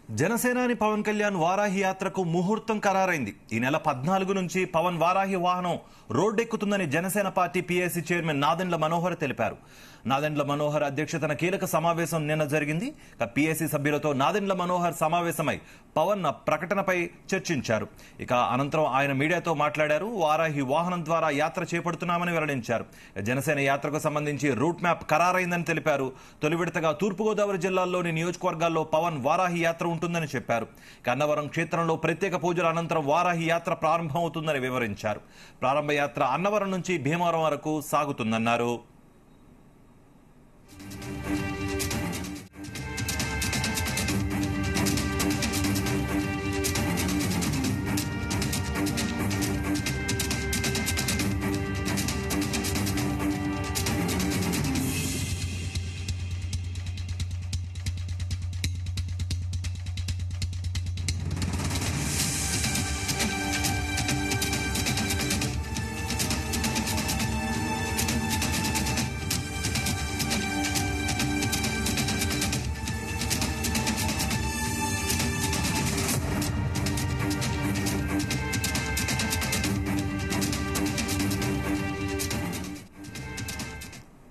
జనసేనాని పవన్ కళ్యాణ్ వారాహి యాత్రకు ముహూర్తం ఖరారైంది ఈ నెల పద్నాలుగు నుంచి పవన్ వారాహి వాహనం రోడ్డెక్కుతుందని Janasena party PAC chairman Nadendla Manohar తెలిపారు నాదెండ్ల మనోహర్ అధ్యక్షతన కీలక సమావేశం నిన్న జరిగింది ఇక పీఏసీ సభ్యులతో నాదెండ్ల మనోహర్ సమావేశమై పవన్ ప్రకటనపై చర్చించారు ఇక అనంతరం ఆయన మీడియాతో మాట్లాడారు వారాహి వాహనం ద్వారా యాత్ర చేపడుతున్నామని వెల్లడించారు జనసేన యాత్రకు సంబంధించి రూట్ మ్యాప్ ఖరారైందని తెలిపారు తొలి విడతగా తూర్పుగోదావరి జిల్లాల్లోని నియోజకవర్గాల్లో పవన్ వారాహి యాత్ర ఉంటుందని చెప్పారు కన్నవరం క్షేత్రంలో ప్రత్యేక పూజల అనంతరం వారాహి యాత్ర ప్రారంభమవుతుందని వివరించారు ప్రారంభ యాత్ర అన్నవరం నుంచి భీమవరం వరకు సాగుతుందన్నారు